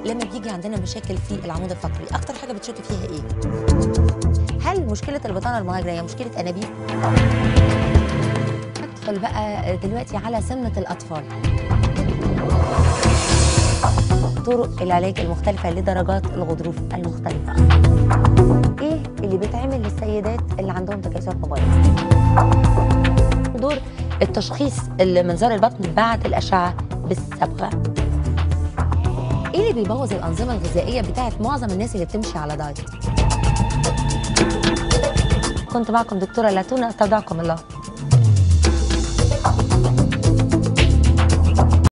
لما بيجي عندنا مشاكل في العمود الفقري اكتر حاجه بتشك فيها ايه هل مشكله البطانه المهاجره هي مشكله انابيب ندخل بقى دلوقتي على سمنه الاطفال طرق العلاج المختلفة لدرجات الغضروف المختلفة ايه اللي بيتعمل للسيدات اللي عندهم تكيسات موبايل دور التشخيص منظار البطن بعد الأشعة بالصبغة ايه اللي بيبوظ الأنظمة الغذائية بتاعت معظم الناس اللي بتمشي على دايت كنت معكم دكتورة لاتونا استودعكم الله